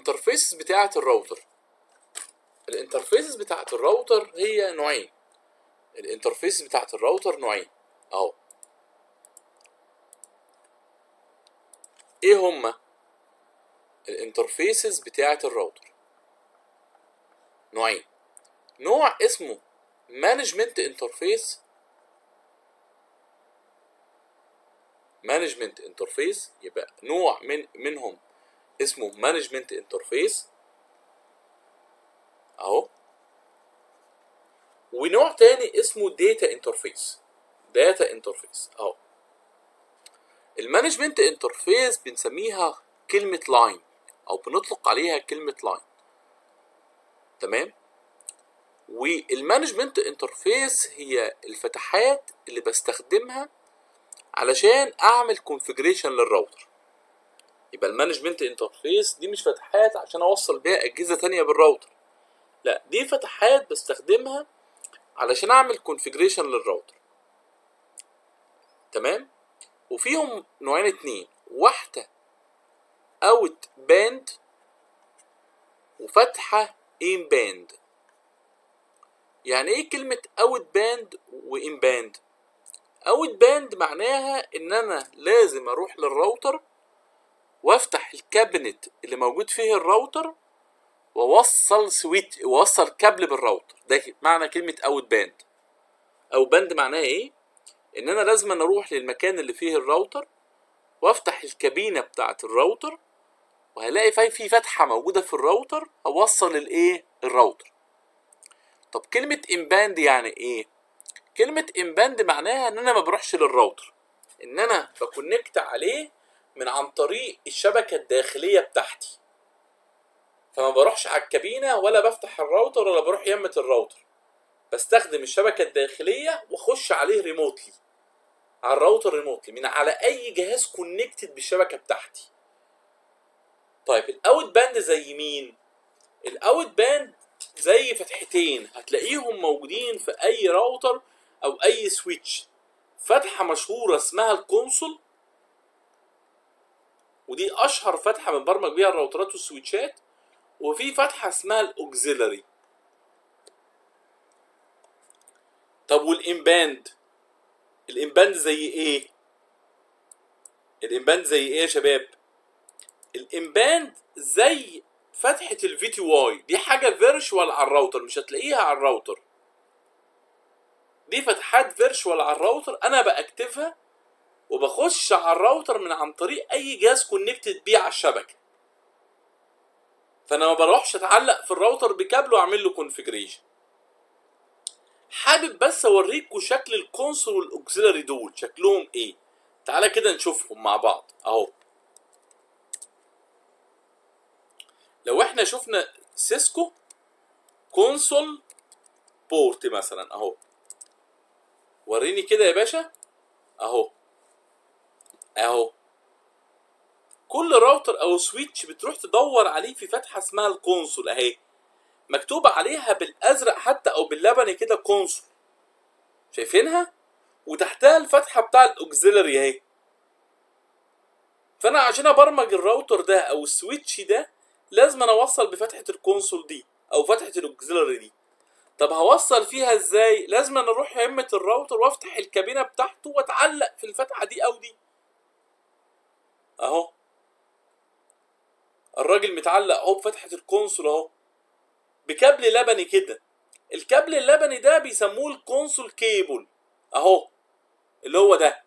الانترفيس بتاعه الراوتر الانترفيس بتاعه الراوتر هي نوعين الانترفيس بتاعه الراوتر نوعين اهو ايه هما الانترفيسز بتاعه الراوتر نوعين نوع اسمه مانجمنت انترفيس مانجمنت انترفيس يبقى نوع من منهم اسمه مانجمنت انترفيس اهو ونوع تاني اسمه داتا انترفيس داتا انترفيس اهو المانجمنت انترفيس بنسميها كلمة لاين او بنطلق عليها كلمة لاين تمام والمانجمنت انترفيس هي الفتحات اللي بستخدمها علشان اعمل كونفيجريشن للراوتر يبقى المانجمنت انترفيس دي مش فتحات عشان اوصل بيها اجهزه تانية بالراوتر لا دي فتحات بستخدمها علشان اعمل كونفيجريشن للراوتر تمام وفيهم نوعين اتنين واحده اوت باند وفتحه ان باند يعني ايه كلمه اوت باند وان باند اوت باند معناها ان انا لازم اروح للراوتر وافتح الكابنت اللي موجود فيه الراوتر واوصل سويتش واوصل كابل بالراوتر ده معنى كلمه اوت باند او باند معناها ايه ان انا لازم أنا اروح للمكان اللي فيه الراوتر وافتح الكابينه بتاعه الراوتر وهلاقي في في فتحه موجوده في الراوتر اوصل الايه الراوتر طب كلمه امباند يعني ايه كلمه امباند معناها ان انا ما بروحش للراوتر ان انا بكونكت عليه من عن طريق الشبكه الداخليه بتاعتي فما بروحش على الكابينه ولا بفتح الراوتر ولا بروح يمة الراوتر بستخدم الشبكه الداخليه واخش عليه ريموتلي على الراوتر ريموتلي من على اي جهاز كونكتد بالشبكه بتاعتي طيب الاوت باند زي مين الاوت باند زي فتحتين هتلاقيهم موجودين في اي راوتر او اي سويتش فتحه مشهوره اسمها الكونسول ودي اشهر فتحه بنبرمج بيها الراوترات والسويتشات وفي فتحه اسمها الاوكسيلري طب والانباند الانباند زي ايه الانباند زي ايه يا شباب الانباند زي فتحه الفي تي واي دي حاجه فيرشوال على الراوتر مش هتلاقيها على الراوتر دي فتحات فيرشوال على الراوتر انا باكتفها وبخش على الراوتر من عن طريق اي جهاز كونكتد بيه على الشبكه فانا ما بروحش اتعلق في الراوتر بكابل واعمل له كونفيجريشن حابب بس اوريكم شكل الكونسول والاوكسيلري دول شكلهم ايه تعالى كده نشوفهم مع بعض اهو لو احنا شفنا سيسكو كونسول بورت مثلا اهو وريني كده يا باشا اهو اهو كل راوتر او سويتش بتروح تدور عليه في فتحه اسمها الكونسول اهي مكتوب عليها بالازرق حتى او باللبني كده كونسول شايفينها وتحتها الفتحه بتاع الاوكسيلري اهي فانا عشان ابرمج الراوتر ده او السويتش ده لازم انا اوصل بفتحه الكونسول دي او فتحه الاوكسيلري دي طب هوصل فيها ازاي لازم انا اروح يمة الراوتر وافتح الكابينه بتاعته واتعلق في الفتحه دي او دي اهو الراجل متعلق اهو بفتحه الكونسول اهو بكابل لبني كده الكابل اللبني ده بيسموه الكونسول كيبل اهو اللي هو ده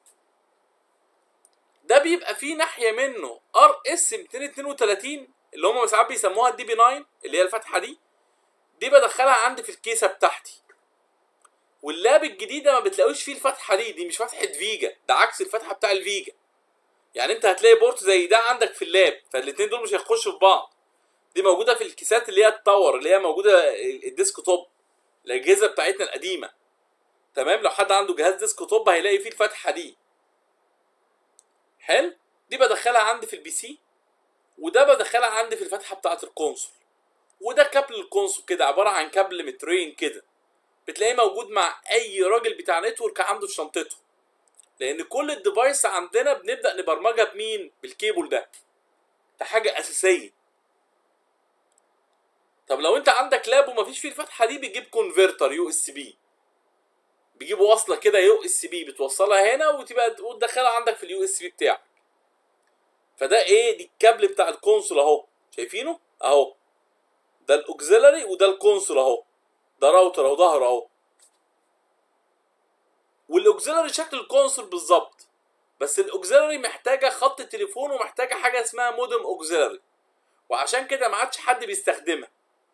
ده بيبقى فيه ناحيه منه ار اس 232 اللي هم ساعات بيسموها الدي بي 9 اللي هي الفتحه دي دي بدخلها عندي في الكيسه بتاعتي واللاب الجديده ما بتلاقوش فيه الفتحه دي دي مش فتحه فيجا ده عكس الفتحه بتاع الفيجا يعني انت هتلاقي بورت زي ده عندك في اللاب فالاثنين دول مش هيخشوا في بعض دي موجوده في الكيسات اللي هي التاور اللي هي موجوده الديسك توب الاجهزه بتاعتنا القديمه تمام لو حد عنده جهاز ديسك توب هيلاقي فيه الفتحه دي حلو دي بدخلها عندي في البي سي وده بدخلها عندي في الفتحه بتاعه الكونسول وده كابل الكونسول كده عباره عن كابل مترين كده بتلاقيه موجود مع اي راجل بتاع نتورك عنده في شنطته لان كل الديفايس عندنا بنبدا نبرمجها بمين بالكيبل ده ده حاجه اساسيه طب لو انت عندك لاب ومفيش فيه الفتحه دي بتجيب كونفرتر يو اس بي بيجيب وصله كده يو اس بي بتوصلها هنا وتبقى وتدخلها عندك في اليو اس بي بتاعك فده ايه دي الكابل بتاع الكونسول اهو شايفينه اهو ده الاوكسيلري وده الكونسول اهو ده راوتر اهو ظهر اهو والاوكسيلري شكل الكونسول بالظبط بس الاوكسيلري محتاجه خط تليفون ومحتاجه حاجه اسمها مودم اوكسيلري وعشان كده ما عادش حد بيستخدمها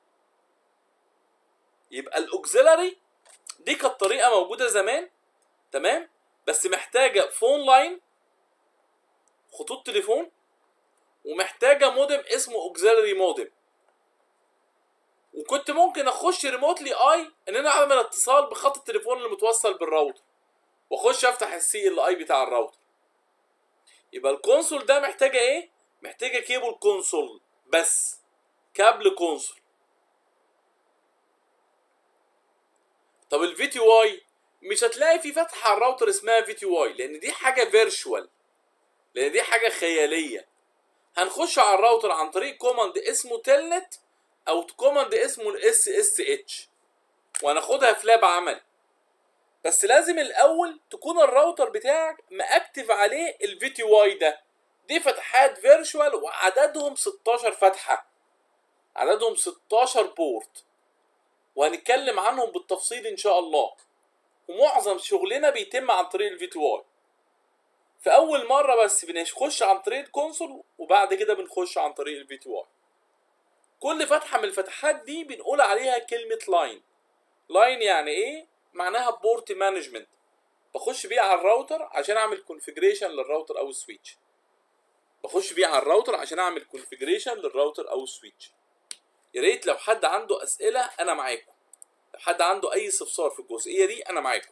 يبقى الاوكسيلري دي كانت طريقه موجوده زمان تمام بس محتاجه فون لاين خطوط تليفون ومحتاجه مودم اسمه اوكسيلري مودم وكنت ممكن اخش ريموتلي اي ان انا اعمل اتصال بخط التليفون اللي متوصل بالراوتر واخش افتح السي ال اي بتاع الراوتر يبقى الكونسول ده محتاجه ايه محتاجه كيبل كونسول بس كابل كونسول طب الفي تي واي مش هتلاقي في فتحه على الراوتر اسمها في تي واي لان دي حاجه فيرشوال لان دي حاجه خياليه هنخش على الراوتر عن طريق كوماند اسمه تلنت او كوماند اسمه الاس اس اتش وهناخدها في لاب عملي بس لازم الاول تكون الراوتر بتاعك ماكتف عليه الفي تي واي ده دي فتحات فيرشوال وعددهم 16 فتحه عددهم 16 بورت وهنتكلم عنهم بالتفصيل ان شاء الله ومعظم شغلنا بيتم عن طريق الفي تي واي في اول مره بس بنخش عن طريق الكونسول وبعد كده بنخش عن طريق الفي تي واي كل فتحه من الفتحات دي بنقول عليها كلمه لاين لاين يعني ايه معناها بورت مانجمنت بخش بيه على الراوتر عشان اعمل كونفيجريشن للراوتر او السويتش بخش بيه على الراوتر عشان اعمل كونفيجريشن للراوتر او السويتش يا ريت لو حد عنده اسئله انا معاكم لو حد عنده اي استفسار في الجزئيه دي انا معاكم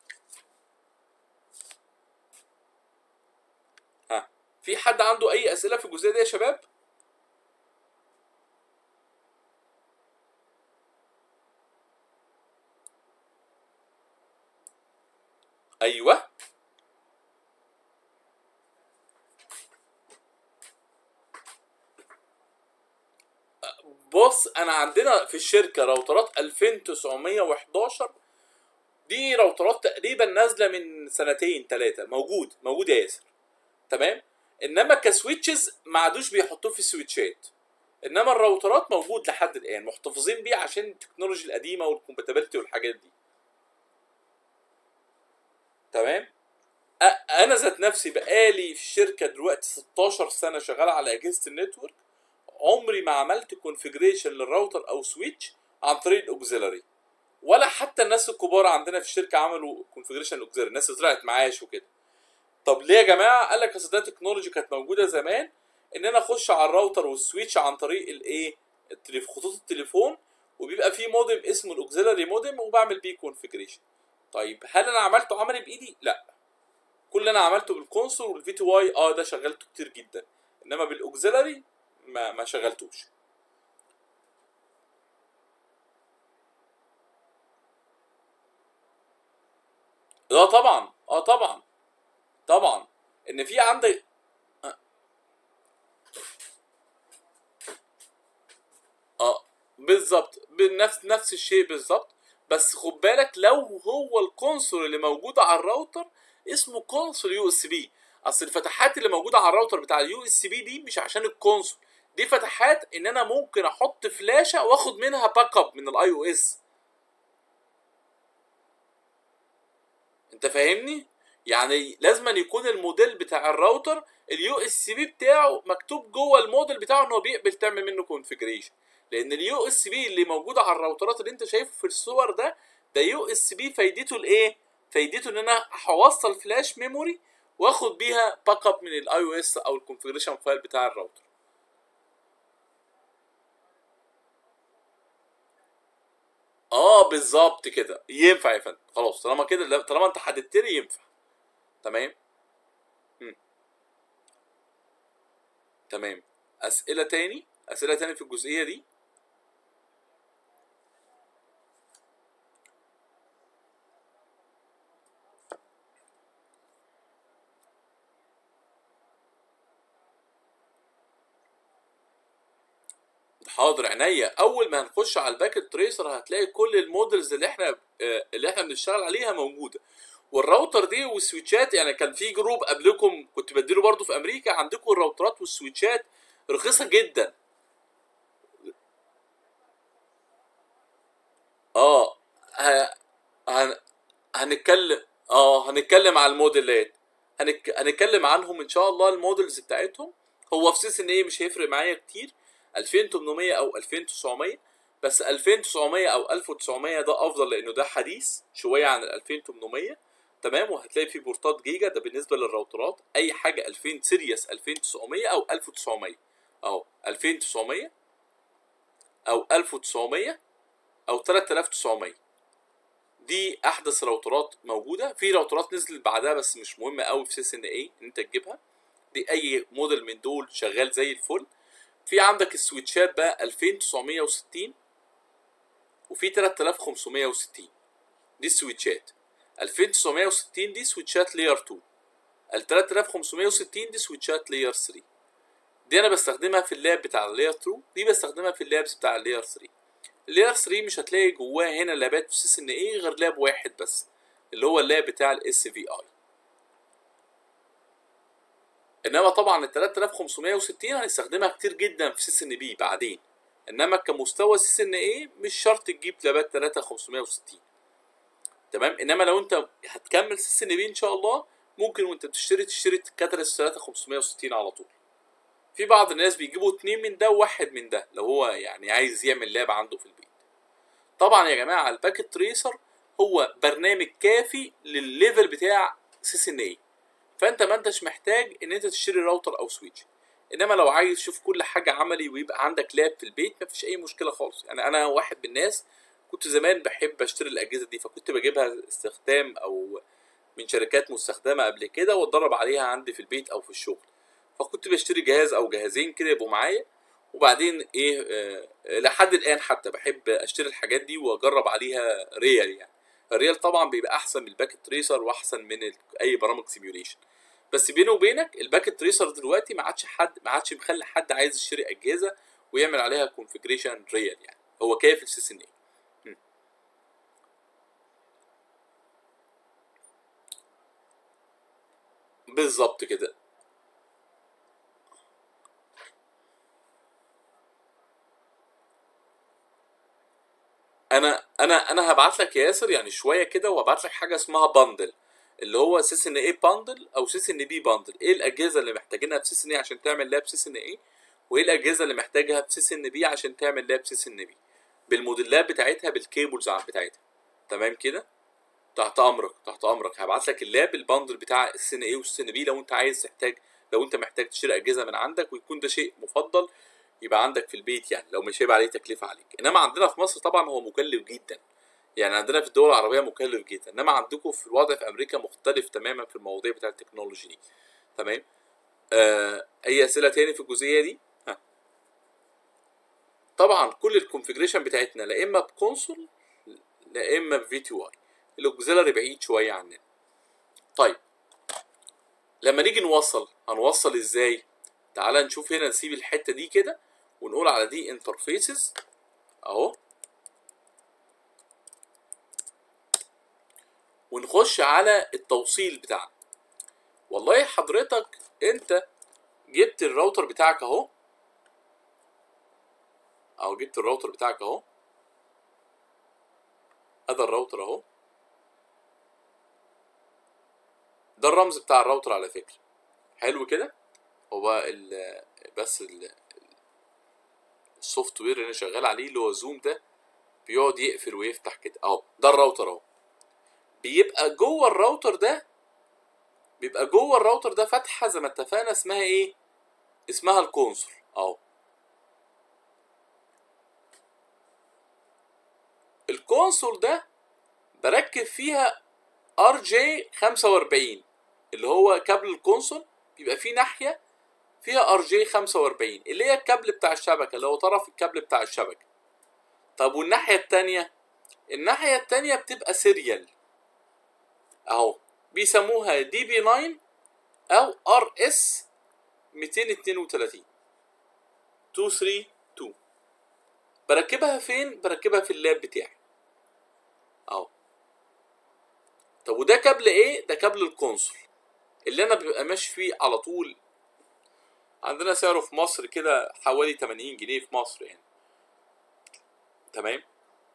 ها في حد عنده اي اسئله في الجزئيه دي يا شباب ايوه بص انا عندنا في الشركه راوترات 2911 دي راوترات تقريبا نازله من سنتين ثلاثه موجود موجود يا ياسر تمام انما كسويتشز ما عادوش بيحطوه في السويتشات انما الراوترات موجود لحد الان محتفظين بيه عشان التكنولوجيا القديمه والكومباتيبلتي والحاجات دي تمام أ- انا ذات نفسي بقالي في الشركه دلوقتي 16 سنه شغال على اجهزه النتورك عمري ما عملت كونفيجريشن للراوتر او سويتش عن طريق الاوكسيلري ولا حتى الناس الكبار عندنا في الشركه عملوا كونفيجريشن الاوكسيلري الناس اللي طلعت معاش وكده طب ليه يا جماعه قال لك اصل ده تكنولوجي كانت موجوده زمان ان انا اخش على الراوتر والسويتش عن طريق الايه التليف- خطوط التليفون وبيبقى فيه مودم اسمه الاوكسيلري مودم وبعمل بيه كونفيجريشن طيب هل انا عملته عملي بايدي لا كل اللي انا عملته بالكونسول والفي تي واي اه ده شغلته كتير جدا انما بالاوكسيلري ما ما شغلتوش اه طبعا اه طبعا طبعا ان في عندك اه بالظبط بنفس نفس الشيء بالظبط بس خد بالك لو هو الكونسول اللي موجود على الراوتر اسمه كونسول يو اس بي اصل الفتحات اللي موجوده على الراوتر بتاع اليو اس بي دي مش عشان الكونسول دي فتحات ان انا ممكن احط فلاشه واخد منها باك اب من الاي او اس انت فاهمني يعني لازم أن يكون الموديل بتاع الراوتر اليو اس بي بتاعه مكتوب جوه الموديل بتاعه ان هو بيقبل تعمل منه كونفيجريشن لان اليو اس بي اللي موجوده على الراوترات اللي انت شايفه في الصور ده ده يو اس بي فايدته الايه فايدته ان انا هوصل فلاش ميموري واخد بيها باك اب من الاي او اس او الكونفيجريشن فايل بتاع الراوتر اه بالظبط كده ينفع يا فندم خلاص طالما كده طالما انت حددت لي ينفع تمام مم. تمام اسئله تاني اسئله تاني في الجزئيه دي حاضر عينيا اول ما هنخش على الباكت تريسر هتلاقي كل المودلز اللي احنا آه، اللي احنا بنشتغل عليها موجوده والراوتر دي والسويتشات يعني كان في جروب قبلكم كنت بديله برضو في امريكا عندكم الراوترات والسويتشات رخيصه جدا اه ه... هن... هنتكلم اه هنتكلم على الموديلات هنك... هنتكلم عنهم ان شاء الله المودلز بتاعتهم هو في سيس ان ايه مش هيفرق معايا كتير 2800 او 2900 بس 2900 او 1900 ده افضل لانه ده حديث شويه عن ال 2800 تمام وهتلاقي فيه بورتات جيجا ده بالنسبه للراوترات اي حاجه 2000 سيريس 2900 او 1900 اهو 2900 او 1900 او 3900 دي احدث راوترات موجوده في راوترات نزلت بعدها بس مش مهمه قوي في سيس ان ايه ان انت تجيبها دي اي موديل من دول شغال زي الفل في عندك السويتشات بقى 2960 وفي 3560 دي السويتشات 2960 دي سويتشات لاير 2 ال 3560 دي سويتشات لاير 3 دي انا بستخدمها في اللاب بتاع اللاير 2 دي بستخدمها في اللابس بتاع اللاير 3 اللاير 3 مش هتلاقي جواه هنا لابات في سيس ان ايه غير لاب واحد بس اللي هو اللاب بتاع الاس في اي انما طبعا ال 3560 هنستخدمها كتير جدا في سيس ان بي بعدين انما كمستوى سيس ان ايه مش شرط تجيب لابات 3560 تمام انما لو انت هتكمل سيس ان بي ان شاء الله ممكن وانت بتشتري تشتري كاترس 3560 على طول في بعض الناس بيجيبوا اتنين من ده وواحد من ده لو هو يعني عايز يعمل لاب عنده في البيت طبعا يا جماعه الباكت تريسر هو برنامج كافي للليفل بتاع سيس ان اي فانت ما انتش محتاج ان انت تشتري راوتر او سويتش انما لو عايز تشوف كل حاجه عملي ويبقى عندك لاب في البيت مفيش اي مشكله خالص يعني انا واحد من الناس كنت زمان بحب اشتري الاجهزه دي فكنت بجيبها استخدام او من شركات مستخدمه قبل كده واتدرب عليها عندي في البيت او في الشغل فكنت بشتري جهاز او جهازين كده يبقوا معايا وبعدين ايه آه لحد الان حتى بحب اشتري الحاجات دي واجرب عليها ريال يعني الريال طبعا بيبقى احسن من الباكت تريسر واحسن من ال- اي برامج سيميوليشن بس بيني وبينك الباكت تريسر دلوقتي ما عادش حد ما عادش مخلي حد عايز يشتري اجهزه ويعمل عليها كونفجريشن ريال يعني هو كافي في سيس ان ايه بالظبط كده انا انا انا هبعت لك يا ياسر يعني شويه كده وهبعت لك حاجه اسمها باندل اللي هو سيس ان ايه باندل او سيس ان بي باندل ايه الاجهزه اللي محتاجينها في سيس ان ايه عشان تعمل لاب سيس ان ايه وايه الاجهزه اللي محتاجها في سيس ان بي عشان تعمل لاب سيس ان بي بالموديلات بتاعتها بالكيبلز عن بتاعتها تمام كده تحت امرك تحت امرك هبعت لك اللاب الباندل بتاع السي ان ايه والسي ان بي لو انت عايز تحتاج لو انت محتاج تشتري اجهزه من عندك ويكون ده شيء مفضل يبقى عندك في البيت يعني لو مش هيبقى عليه تكلفه عليك انما عندنا في مصر طبعا هو مكلف جدا يعني عندنا في الدول العربيه مكلف جدا انما عندكم في الوضع في امريكا مختلف تماما في المواضيع بتاع التكنولوجي دي تمام آه اي اسئله تاني في الجزئيه دي ها. طبعا كل الكونفجريشن بتاعتنا لا اما بكونسول لا اما بفي تي واي الاوكسيلري بعيد شويه عننا طيب لما نيجي نوصل هنوصل ازاي تعال نشوف هنا نسيب الحته دي كده ونقول على دي انترفيسز اهو ونخش على التوصيل بتاعنا والله حضرتك انت جبت الراوتر بتاعك اهو او جبت الراوتر بتاعك اهو ادي الراوتر اهو ده الرمز بتاع الراوتر على فكرة حلو كده هو ال بس ال السوفت وير اللي انا شغال عليه اللي هو زوم ده بيقعد يقفل ويفتح كده اهو ده الراوتر اهو بيبقى جوه الراوتر ده بيبقى جوه الراوتر ده فتحه زي ما اتفقنا اسمها ايه اسمها الكونسول اهو الكونسول ده بركب فيها ار جي 45 اللي هو كابل الكونسول بيبقى فيه ناحيه فيها ار جي 45 اللي هي الكابل بتاع الشبكه اللي هو طرف الكابل بتاع الشبكه طب والناحيه التانية الناحيه التانية بتبقى سيريال اهو بيسموها دي بي 9 او ار اس 232 232 بركبها فين بركبها في اللاب بتاعي اهو طب وده كابل ايه ده كابل الكونسول اللي انا ببقى ماشي فيه على طول عندنا سعره في مصر كده حوالي 80 جنيه في مصر يعني تمام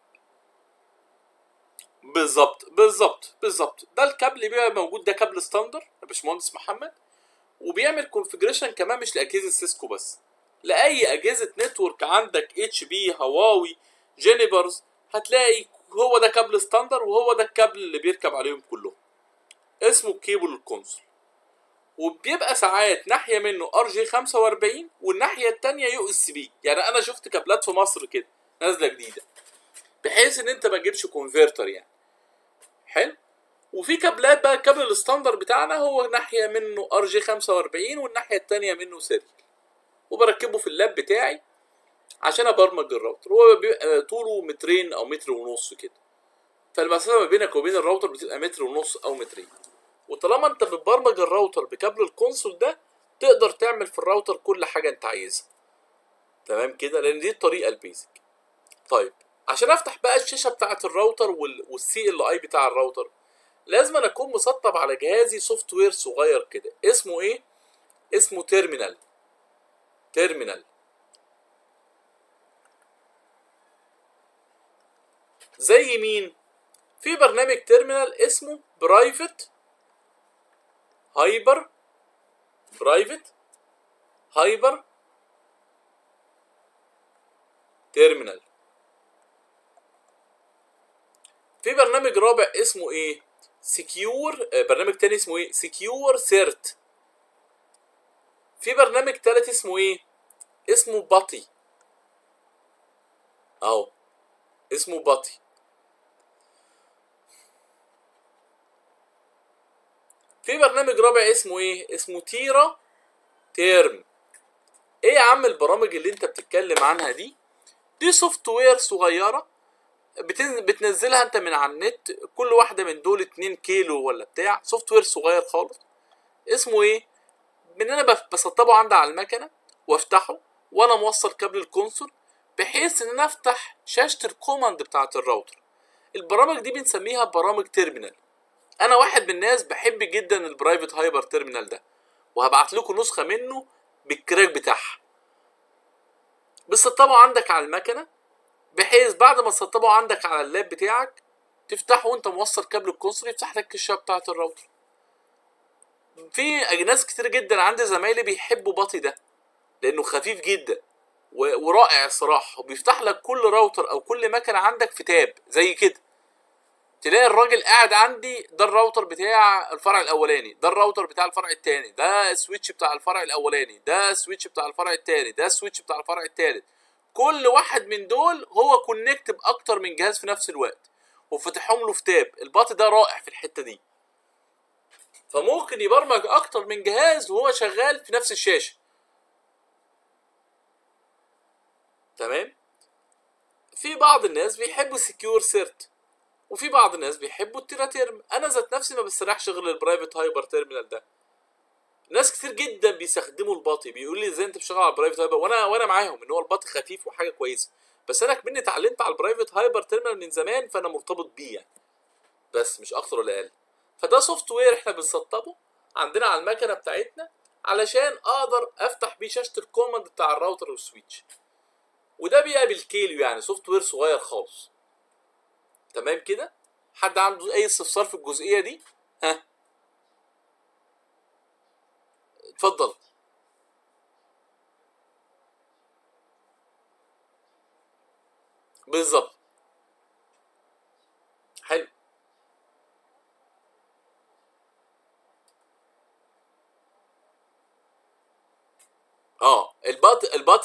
بالظبط بالظبط بالظبط ده الكابل بيبقى موجود ده كابل ستاندر يا باشمهندس محمد وبيعمل كونفجريشن كمان مش لاجهزه سيسكو بس لاي اجهزه نتورك عندك اتش بي هواوي جينيبرز هتلاقي هو ده كابل ستاندر وهو ده الكابل اللي بيركب عليهم كلهم اسمه كيبل الكونسول وبيبقى ساعات ناحيه منه ار جي 45 والناحيه التانية يو اس بي يعني انا شفت كابلات في مصر كده نازله جديده بحيث ان انت ما تجيبش كونفرتر يعني حلو وفي كابلات بقى الكابل الستاندر بتاعنا هو ناحيه منه ار جي 45 والناحيه التانية منه سيريال وبركبه في اللاب بتاعي عشان ابرمج الراوتر هو بيبقى طوله مترين او متر ونص كده فالمسافه ما بينك وبين الراوتر بتبقى متر ونص او مترين وطالما انت بتبرمج الراوتر بكابل الكونسول ده تقدر تعمل في الراوتر كل حاجه انت عايزها تمام كده لان دي الطريقه البيزك طيب عشان افتح بقى الشاشه بتاعه الراوتر والسي ال اي بتاع الراوتر لازم أنا اكون مسطب على جهازي سوفت وير صغير كده اسمه ايه اسمه تيرمينال تيرمينال زي مين في برنامج تيرمينال اسمه برايفت هايبر برايفت هايبر تيرمينال في برنامج رابع اسمه ايه سكيور برنامج تاني اسمه ايه سكيور سيرت في برنامج تالت اسمه ايه اسمه باتي اهو اسمه باتي في برنامج رابع اسمه ايه اسمه تيرا تيرم ايه يا عم البرامج اللي انت بتتكلم عنها دي دي سوفت وير صغيره بتن... بتنزلها انت من على النت كل واحده من دول 2 كيلو ولا بتاع سوفت وير صغير خالص اسمه ايه من انا بف- بسطبه عندي على المكنه وافتحه وانا موصل كابل الكونسول بحيث ان انا افتح شاشه الكوماند بتاعه الراوتر البرامج دي بنسميها برامج تيرمينال انا واحد من الناس بحب جدا البرايفت هايبر تيرمينال ده وهبعت لكم نسخه منه بالكراك بتاعها بتسطبه عندك على المكنه بحيث بعد ما تسطبه عندك على اللاب بتاعك تفتحه وانت موصل كابل الكونسول يفتح لك الشاشه بتاعه الراوتر في ناس كتير جدا عندي زمايلي بيحبوا باطي ده لانه خفيف جدا و- ورائع الصراحه وبيفتح لك كل راوتر او كل مكنه عندك في تاب زي كده تلاقي الراجل قاعد عندي ده الراوتر بتاع الفرع الاولاني ده الراوتر بتاع الفرع الثاني ده السويتش بتاع الفرع الاولاني ده السويتش بتاع الفرع الثاني ده السويتش بتاع الفرع الثالث كل واحد من دول هو كونكت باكتر من جهاز في نفس الوقت وفتحهم له في تاب الباط ده رائع في الحته دي فممكن يبرمج اكتر من جهاز وهو شغال في نفس الشاشه تمام في بعض الناس بيحبوا سكيور سيرت وفي بعض الناس بيحبوا التيرا تيرم انا ذات نفسي ما بستريحش غير البرايفت هايبر تيرمينال ده ناس كتير جدا بيستخدموا الباطي بيقول لي ازاي انت بتشتغل على البرايفت هايبر وانا وانا معاهم ان هو الباطي خفيف وحاجه كويسه بس انا كمني اتعلمت على البرايفت هايبر تيرمينال من زمان فانا مرتبط بيه يعني بس مش اكتر ولا اقل فده سوفت وير احنا بنسطبه عندنا على المكنه بتاعتنا علشان اقدر افتح بيه شاشه الكوماند بتاع الراوتر والسويتش وده بيبقى بالكيلو يعني سوفت وير صغير خالص تمام كده حد عنده اي استفسار في الجزئيه دي ها اتفضل بالظبط حلو اه الباط الباط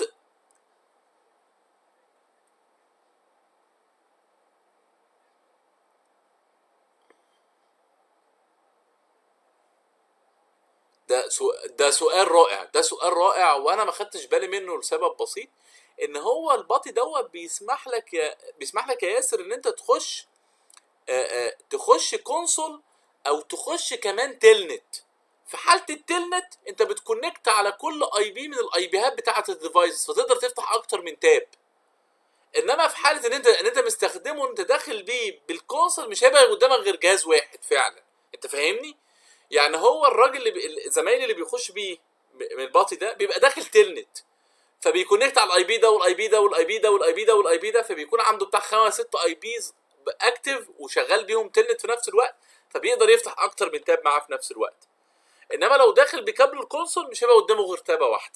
ده سو... ده سؤال رائع ده سؤال رائع وانا ما خدتش بالي منه لسبب بسيط ان هو الباطي دوت بيسمح لك يا بيسمح لك يا ياسر ان انت تخش آآ آآ تخش كونسول او تخش كمان تلنت في حاله التلنت انت بتكونكت على كل اي بي من الاي بيهات بتاعه الديفايس فتقدر تفتح اكتر من تاب انما في حاله ان انت ان انت مستخدمه انت داخل بيه بالكونسول مش هيبقى قدامك غير جهاز واحد فعلا انت فاهمني يعني هو الراجل اللي بي... زمايلي اللي بيخش بيه من الباطي ده بيبقى داخل تلنت فبيكونكت على الاي بي ده والاي بي ده والاي بي ده والاي بي ده والاي بي ده فبيكون عنده بتاع خمس ست اي بيز اكتف وشغال بيهم تلنت في نفس الوقت فبيقدر يفتح اكتر من تاب معاه في نفس الوقت انما لو داخل بكابل الكونسول مش هيبقى قدامه غير تابه واحده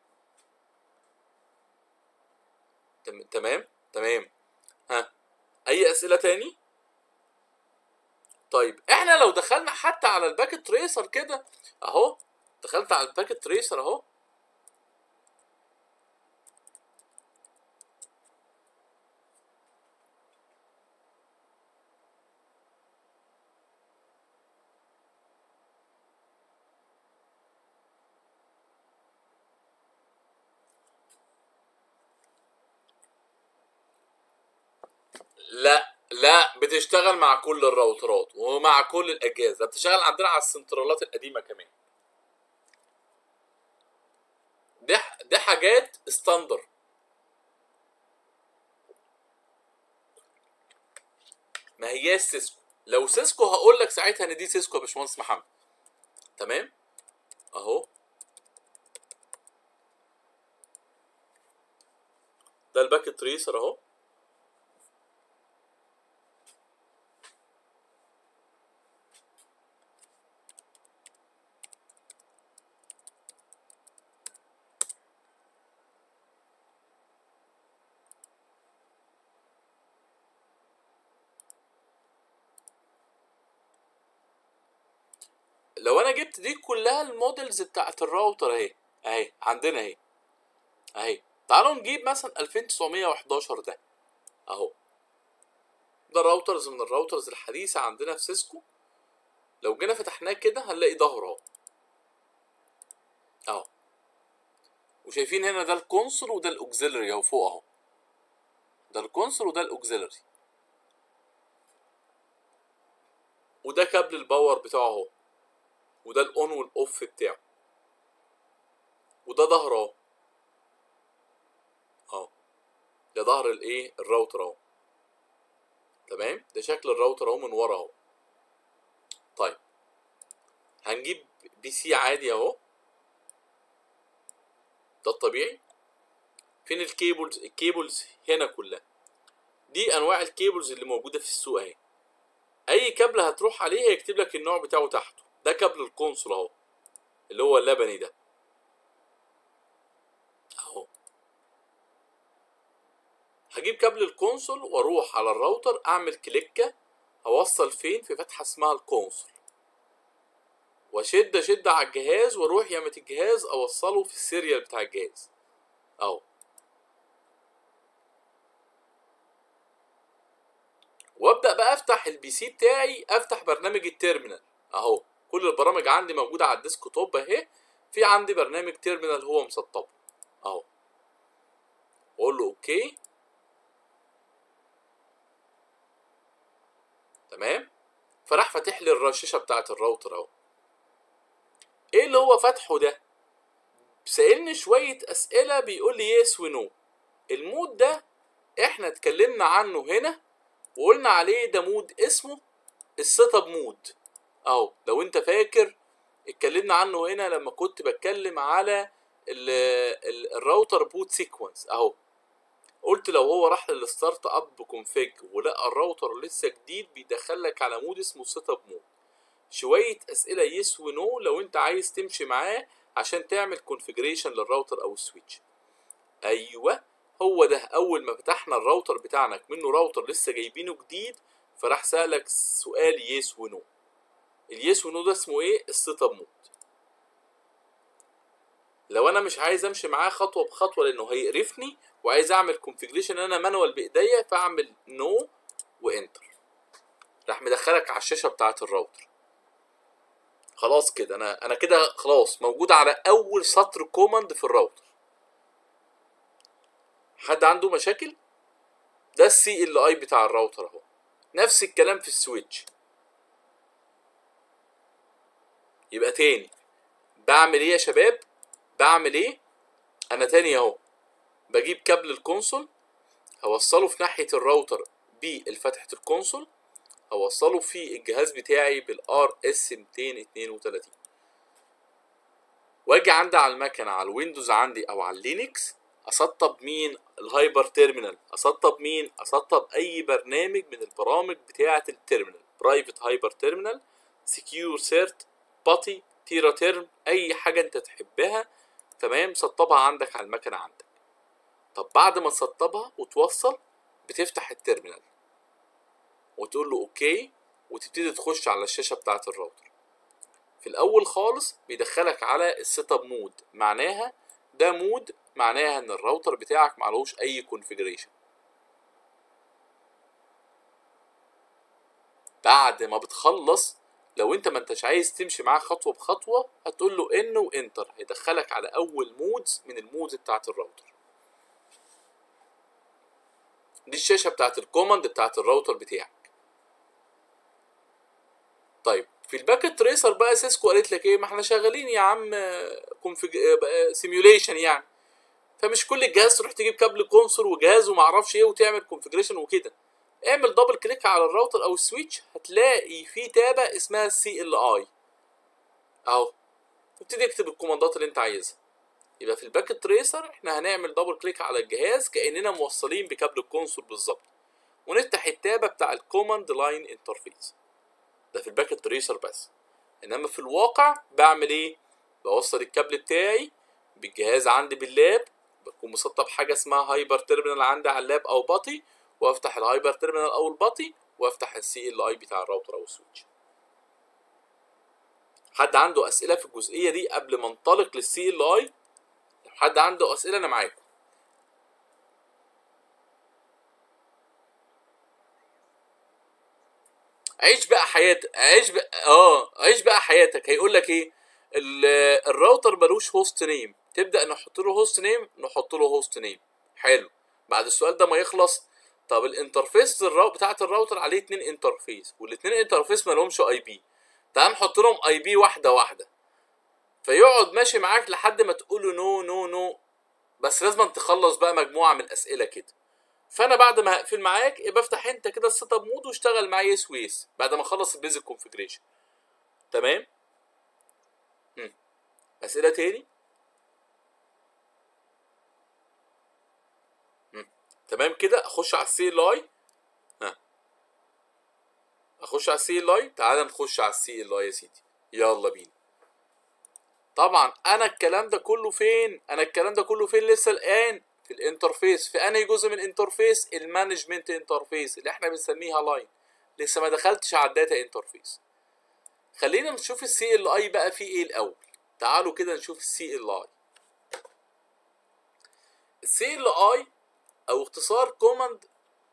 تم- تمام تمام ها اي اسئله تاني طيب احنا لو دخلنا حتى على الباكت تريسر كده اهو دخلت على الباكت تريسر اهو لا لا بتشتغل مع كل الراوترات ومع كل الاجهزه بتشتغل عندنا على السنترالات القديمه كمان دي ح- دي حاجات ستاندر ما هي سيسكو لو سيسكو هقول لك ساعتها ان دي سيسكو يا باشمهندس محمد تمام اهو ده الباكت تريسر اهو لو انا جبت دي كلها المودلز بتاعت الراوتر اهي اهي عندنا اهي اهي تعالوا نجيب مثلا 2911 ده اهو ده راوترز من الراوترز الحديثة عندنا في سيسكو لو جينا فتحناه كده هنلاقي ظهره اهو اهو وشايفين هنا ده الكونسول وده الاوكسيلري اهو فوق اهو ده الكونسول وده الاوكسيلري وده كابل الباور بتاعه اهو وده الاون والاوف بتاعه وده ظهره اهو اهو ده ظهر الايه الراوتر اهو تمام ده شكل الراوتر اهو من ورا اهو طيب هنجيب بي سي عادي اهو ده الطبيعي فين الكيبلز الكيبلز هنا كلها دي انواع الكيبلز اللي موجوده في السوق اهي اي كابل هتروح عليه هيكتب لك النوع بتاعه تحته ده كابل الكونسول اهو اللي هو اللبني ده اهو هجيب كابل الكونسول واروح على الراوتر اعمل كليكه هوصل فين في فتحه اسمها الكونسول واشد اشد على الجهاز واروح يمة الجهاز اوصله في السيريال بتاع الجهاز اهو وابدا بقى افتح البي سي بتاعي افتح برنامج التيرمينال اهو كل البرامج عندي موجوده على الديسك توب اهي في عندي برنامج تيرمينال هو مسطبه اهو واقول له اوكي تمام فراح فاتح لي الشاشه بتاعه الراوتر اهو ايه اللي هو فتحه ده سألني شوية أسئلة بيقول لي يس ونو المود ده احنا اتكلمنا عنه هنا وقلنا عليه ده مود اسمه السيت اب مود اهو لو انت فاكر اتكلمنا عنه هنا لما كنت بتكلم على ال ال الراوتر بوت سيكونس اهو قلت لو هو راح للستارت اب كونفيج ولقى الراوتر لسه جديد بيدخلك على مود اسمه سيت اب مود شويه اسئله يس ونو لو انت عايز تمشي معاه عشان تعمل كونفيجريشن للراوتر او السويتش ايوه هو ده اول ما فتحنا الراوتر بتاعنا منه راوتر لسه جايبينه جديد فراح سالك سؤال يس ونو اليس ونو ده اسمه ايه السيت اب مود لو انا مش عايز امشي معاه خطوه بخطوه لانه هيقرفني وعايز اعمل كونفيجريشن انا مانوال بايديا فاعمل نو وانتر راح مدخلك على الشاشه بتاعه الراوتر خلاص كده انا انا كده خلاص موجود على اول سطر كوماند في الراوتر حد عنده مشاكل ده السي ال اي بتاع الراوتر اهو نفس الكلام في السويتش يبقى تاني بعمل ايه يا شباب بعمل ايه انا تاني اهو بجيب كابل الكونسول هوصله في ناحيه الراوتر بالفتحه الكونسول هوصله في الجهاز بتاعي بالار اس 232 واجي عندي على المكنه على الويندوز عندي او على اللينكس اسطب مين الهايبر تيرمينال اسطب مين اسطب اي برنامج من البرامج بتاعه التيرمينال برايفت هايبر تيرمينال سكيور سيرت باتي تيرا تيرم اي حاجه انت تحبها تمام سطبها عندك على المكنه عندك طب بعد ما تسطبها وتوصل بتفتح التيرمينال وتقول له اوكي وتبتدي تخش على الشاشه بتاعه الراوتر في الاول خالص بيدخلك على السيت اب مود معناها ده مود معناها ان الراوتر بتاعك معلوش اي كونفيجريشن بعد ما بتخلص لو انت ما انتش عايز تمشي معاه خطوه بخطوه هتقول له ان وانتر هيدخلك على اول مودز من المودز بتاعت الراوتر دي الشاشه بتاعت الكوماند بتاعت الراوتر بتاعك طيب في الباكت تريسر بقى سيسكو قالت لك ايه ما احنا شغالين يا عم كونفيج سيميوليشن يعني فمش كل الجهاز تروح تجيب كابل كونسول وجهاز وما اعرفش ايه وتعمل كونفيجريشن وكده اعمل دبل كليك على الراوتر او السويتش هتلاقي في تابه اسمها سي ال اي اهو وابتدي اكتب الكوماندات اللي انت عايزها يبقى في الباكت تريسر احنا هنعمل دبل كليك على الجهاز كاننا موصلين بكابل الكونسول بالظبط ونفتح التابه بتاع الكوماند لاين انترفيس ده في الباكت تريسر بس انما في الواقع بعمل ايه بوصل الكابل بتاعي بالجهاز عندي باللاب بكون مسطب حاجه اسمها هايبر تيرمينال عندي على اللاب او بطي وافتح الهايبر تيرمينال او البطي وافتح السي ال اي بتاع الراوتر او السويتش حد عنده اسئله في الجزئيه دي قبل ما انطلق للسي ال اي لو حد عنده اسئله انا معاكم عيش بقى حياتك عيش بقى اه عيش بقى حياتك هيقول لك ايه الراوتر ملوش هوست نيم تبدا نحط له هوست نيم نحط له هوست نيم حلو بعد السؤال ده ما يخلص طب الانترفيس الراو بتاعه الراوتر عليه اتنين انترفيس والاتنين انترفيس ما لهمش اي بي تعال نحط لهم اي بي واحده واحده فيقعد ماشي معاك لحد ما تقول له نو نو نو بس لازم تخلص بقى مجموعه من الاسئله كده فانا بعد ما هقفل معاك يبقى افتح انت كده السيت اب مود واشتغل معايا يس ويس بعد ما اخلص البيزك كونفيجريشن تمام مم. اسئله تاني مم. تمام كده اخش على السي ال اي ها اخش على السي ال اي تعال نخش على السي ال اي يا سيدي يلا بينا طبعا انا الكلام ده كله فين انا الكلام ده كله فين لسه الان في الانترفيس في انهي جزء من الانترفيس المانجمنت انترفيس اللي احنا بنسميها لاين لسه ما دخلتش على الداتا انترفيس خلينا نشوف السي ال اي بقى فيه ايه الاول تعالوا كده نشوف السي ال اي السي ال اي او اختصار كوماند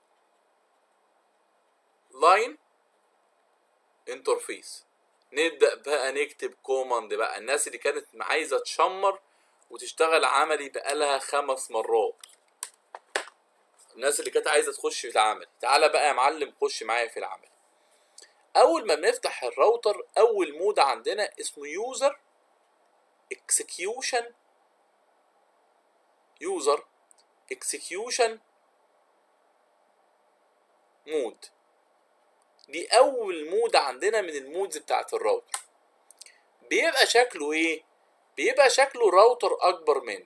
لاين انترفيس نبدا بقى نكتب كوماند بقى الناس اللي كانت عايزه تشمر وتشتغل عملي بقالها خمس مرات الناس اللي كانت عايزه تخش في العمل تعالى بقى يا معلم خش معايا في العمل اول ما بنفتح الراوتر اول مود عندنا اسمه يوزر اكسكيوشن يوزر اكسكيوشن مود دي اول مود عندنا من المودز بتاعت الراوتر بيبقى شكله ايه بيبقى شكله راوتر اكبر منه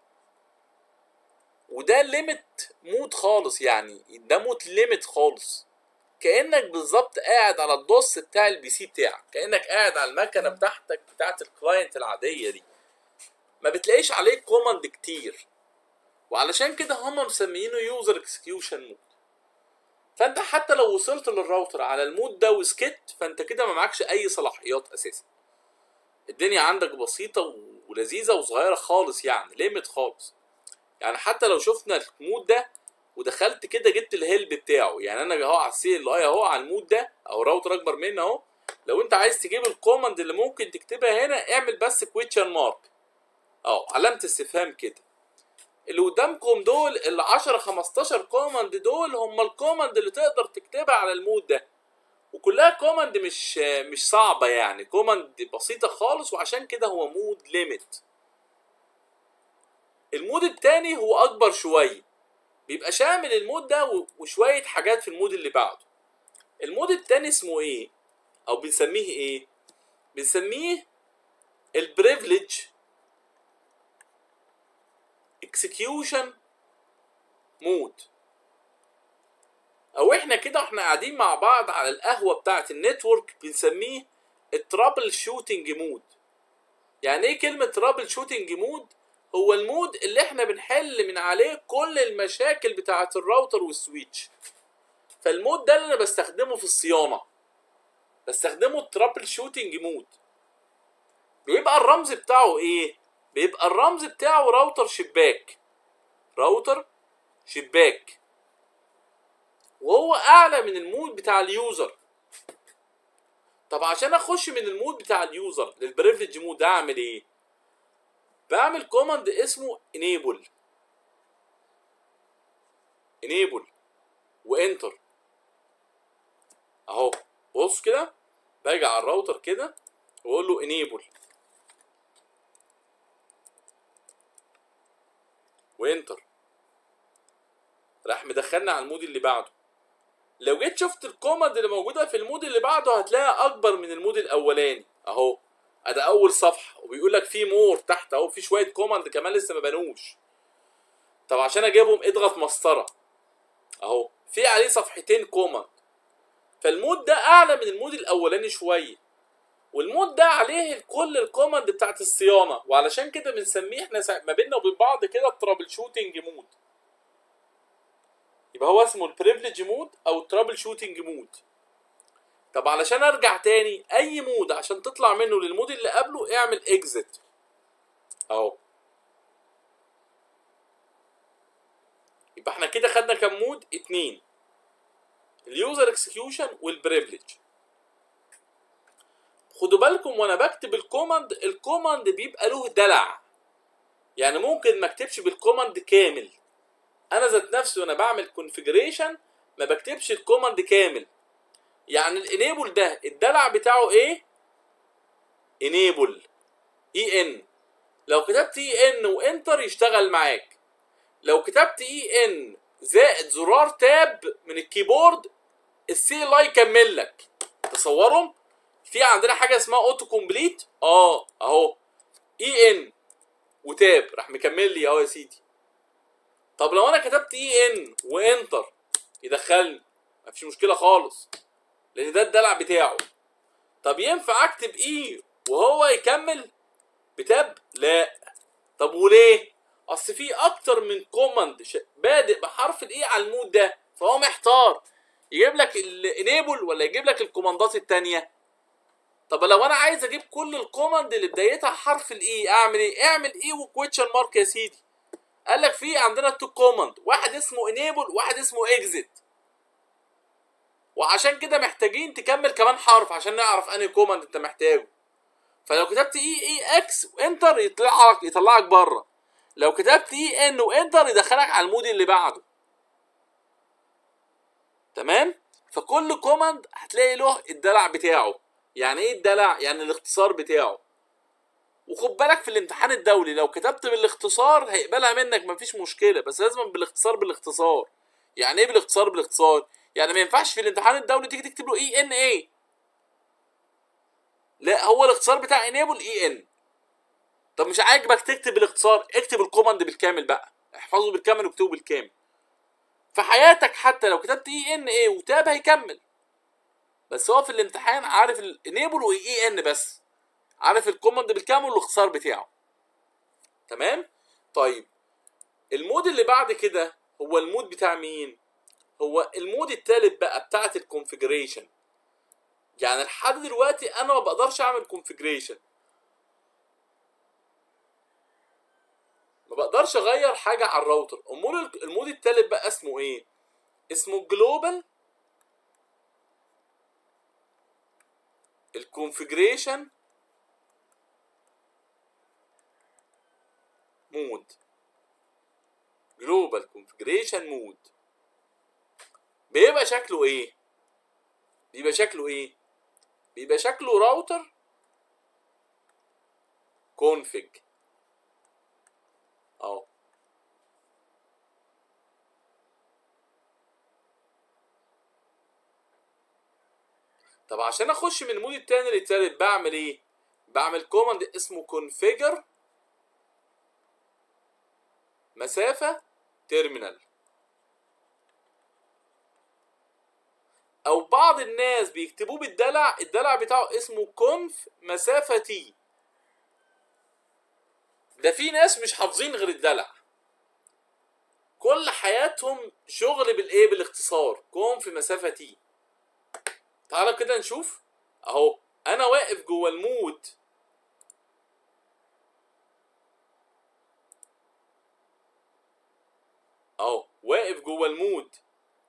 وده ليميت مود خالص يعني ده مود ليميت خالص كانك بالظبط قاعد على الدوس بتاع البي سي بتاعك كانك قاعد على المكنه بتاعتك بتاعت الكلاينت العاديه دي ما بتلاقيش عليه كوماند كتير وعلشان كده هم مسميينه يوزر اكسكيوشن مود فانت حتى لو وصلت للراوتر على المود ده وسكت فانت كده ما معكش اي صلاحيات اساسا الدنيا عندك بسيطه ولذيذه وصغيره خالص يعني ليميت خالص يعني حتى لو شفنا المود ده ودخلت كده جبت الهيلب بتاعه يعني انا اهو على السي ال اي اهو على المود ده او راوتر اكبر منه اهو لو انت عايز تجيب الكوماند اللي ممكن تكتبها هنا اعمل بس كويتشن مارك اهو علامه استفهام كده اللي قدامكم دول ال 10 15 كوماند دول هم الكوماند اللي تقدر تكتبها على المود ده وكلها كوماند مش مش صعبه يعني كوماند بسيطه خالص وعشان كده هو مود ليميت المود التاني هو اكبر شويه بيبقى شامل المود ده و- وشويه حاجات في المود اللي بعده المود التاني اسمه ايه او بنسميه ايه بنسميه البريفليج اكسكيوشن مود او احنا كده واحنا قاعدين مع بعض على القهوه بتاعه النتورك بنسميه الترابل شوتنج مود يعني ايه كلمه ترابل شوتنج مود هو المود اللي احنا بنحل من عليه كل المشاكل بتاعه الراوتر والسويتش فالمود ده اللي انا بستخدمه في الصيانه بستخدمه الترابل شوتنج مود بيبقى الرمز بتاعه ايه بيبقى الرمز بتاعه راوتر شباك راوتر شباك وهو اعلى من المود بتاع اليوزر طب عشان اخش من المود بتاع اليوزر للبريفليج مود ده اعمل ايه بعمل كوماند اسمه enable enable وانتر اهو بص كده باجي على الراوتر كده واقول له enable وانتر راح مدخلنا على المود اللي بعده لو جيت شفت الكوماند اللي موجوده في المود اللي بعده هتلاقيها اكبر من المود الاولاني اهو ادي اول صفحه وبيقول لك في مور تحت اهو في شويه كوماند كمان لسه ما بنوش طب عشان اجيبهم اضغط مسطره اهو في عليه صفحتين كوماند فالمود ده اعلى من المود الاولاني شويه والمود ده عليه كل الكوماند بتاعت الصيانه وعلشان كده بنسميه احنا سا- ما بيننا وبين بعض كده الترابل شوتنج مود يبقى هو اسمه البريفليج مود او الترابل شوتنج مود طب علشان ارجع تاني اي مود عشان تطلع منه للمود اللي قبله اعمل اكزit اهو يبقى احنا كده خدنا كام مود اتنين اليوزر اكسكيوشن والبريفليج خدوا بالكم وانا بكتب الكوماند الكوماند بيبقى له دلع يعني ممكن ما اكتبش بالكوماند كامل انا ذات نفسي وانا بعمل كونفيجريشن ما بكتبش الكوماند كامل يعني الانيبل ده الدلع بتاعه ايه انيبل اي ان لو كتبت اي ان وانتر يشتغل معاك لو كتبت اي ان زائد زرار تاب من الكيبورد السي ال اي يكمل لك تصورهم في عندنا حاجه اسمها اوتو كومبليت اه اهو اي ان وتاب راح مكمل لي اهو يا سيدي طب لو انا كتبت اي ان وانتر يدخلني مفيش مشكله خالص لان ده الدلع بتاعه طب ينفع اكتب اي وهو يكمل بتاب لا طب وليه اصل في اكتر من كوماند ش... بادئ بحرف الاي على المود ده فهو محتار يجيب لك الانيبل ولا يجيب لك الكوماندات التانية طب لو انا عايز اجيب كل الكوماند اللي بدايتها حرف الاي اعمل ايه اعمل ايه وكويتشن مارك يا سيدي قال لك في عندنا تو كوماند واحد اسمه انيبل واحد اسمه اكزيت وعشان كده محتاجين تكمل كمان حرف عشان نعرف انهي كوماند انت محتاجه فلو كتبت اي اي اكس وانتر يطلع لك يطلعك بره لو كتبت اي ان وانتر يدخلك على المود اللي بعده تمام فكل كوماند هتلاقي له الدلع بتاعه يعني ايه الدلع يعني الاختصار بتاعه وخد بالك في الامتحان الدولي لو كتبت بالاختصار هيقبلها منك مفيش مشكله بس لازم بالاختصار بالاختصار يعني ايه بالاختصار بالاختصار يعني ما ينفعش في الامتحان الدولي تيجي تكتب له اي ان اي لا هو الاختصار بتاع انيبل اي ان طب مش عاجبك تكتب الاختصار اكتب الكوماند بالكامل بقى احفظه بالكامل واكتبه بالكامل في حياتك حتى لو كتبت اي ان اي وتاب هيكمل بس هو في الامتحان عارف الانيبل واي ان بس عارف الكوماند بالكامل والاختصار بتاعه تمام طيب المود اللي بعد كده هو المود بتاع مين هو المود التالت بقى بتاعت الكونفيجريشن يعني لحد دلوقتي انا ما بقدرش اعمل كونفيجريشن ما بقدرش اغير حاجه على الراوتر امال المود التالت بقى اسمه ايه اسمه جلوبال الكونفيجريشن مود جلوبال كونفيجريشن مود بيبقى شكله ايه بيبقى شكله ايه بيبقى شكله راوتر كونفيج اهو طب عشان اخش من المود التاني للتالت بعمل ايه بعمل كوماند اسمه configure مسافة تيرمينال او بعض الناس بيكتبوه بالدلع الدلع بتاعه اسمه conf مسافة تي ده في ناس مش حافظين غير الدلع كل حياتهم شغل بالايه بالاختصار كون في مسافة تي تعالى كده نشوف اهو انا واقف جوه المود اهو واقف جوه المود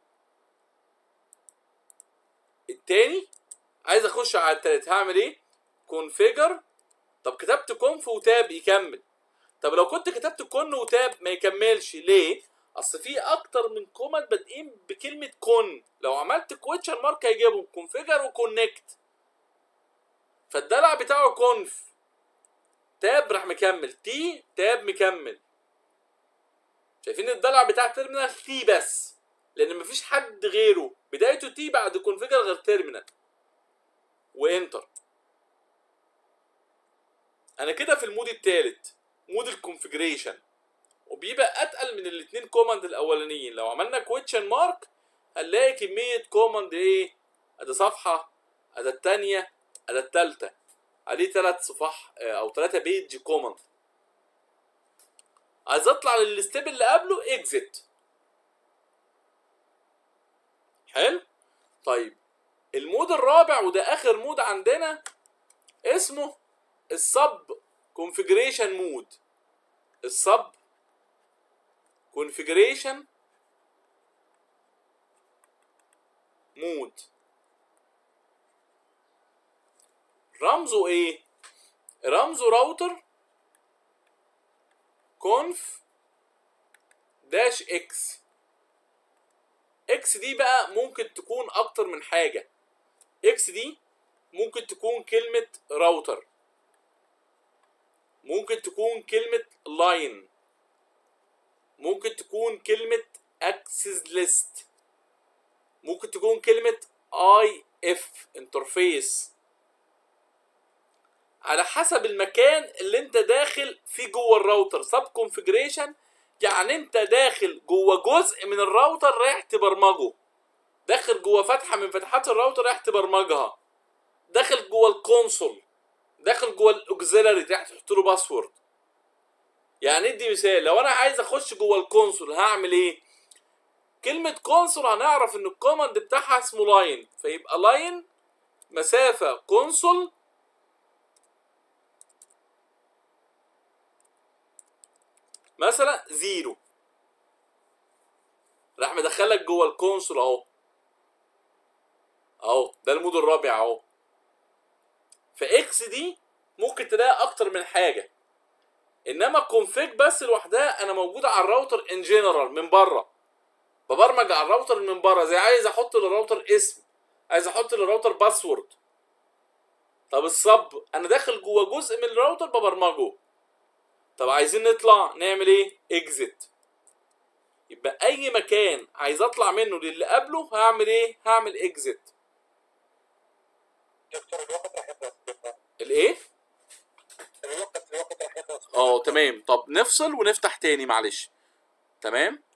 التاني عايز اخش على التالت هعمل ايه كونفيجر طب كتبت كونف وتاب يكمل طب لو كنت كتبت كون وتاب ما يكملش ليه اصل في اكتر من كوماند بادئين بكلمه كون لو عملت كويتشن مارك هيجيبهم كونفيجر وكونكت فالدلع بتاعه كونف تاب راح مكمل تي تاب مكمل شايفين الدلع بتاع التيرمينال تي بس لان مفيش حد غيره بدايته تي بعد كونفيجر غير تيرمينال وانتر انا كده في المود التالت مود الكونفيجريشن وبيبقى اتقل من الاثنين كوماند الاولانيين لو عملنا كويتشن مارك هنلاقي كميه كوماند ايه ادي صفحه ادي الثانيه ادي الثالثه ادي ثلاث صفح او ثلاثه بيج كوماند عايز اطلع للستيب اللي قبله اكزيت حلو طيب المود الرابع وده اخر مود عندنا اسمه السب كونفيجريشن مود السب كونفيجريشن مود رمزه ايه رمزه راوتر كونف داش اكس اكس دي بقى ممكن تكون اكتر من حاجه اكس دي ممكن تكون كلمه راوتر ممكن تكون كلمه لاين ممكن تكون كلمة access list ممكن تكون كلمة IF interface على حسب المكان اللي انت داخل فيه جوه الراوتر سب كونفيجريشن يعني انت داخل جوه جزء من الراوتر رايح تبرمجه داخل جوه فتحه من فتحات الراوتر رايح تبرمجها داخل جوه الكونسول داخل جوه الاوكسيلري رايح تحط له باسورد يعني ادي مثال لو انا عايز اخش جوه الكونسول هعمل ايه كلمة كونسول هنعرف ان الكوماند بتاعها اسمه لاين فيبقى لاين مسافة كونسول مثلا زيرو راح مدخلك جوه الكونسول اهو اهو ده المود الرابع اهو فاكس دي ممكن تلاقي اكتر من حاجه انما الكونفيج بس لوحدها انا موجوده على الراوتر ان جنرال من بره ببرمج على الراوتر من بره زي عايز احط للراوتر اسم عايز احط للراوتر باسورد طب الصب انا داخل جوه جزء من الراوتر ببرمجه طب عايزين نطلع نعمل ايه اكزيت يبقى اي مكان عايز اطلع منه للي قبله هعمل ايه هعمل اكزيت دكتور الوقت راح يخلص الايه الوقت الوقت راح يخلص اه تمام طب نفصل ونفتح تاني معلش تمام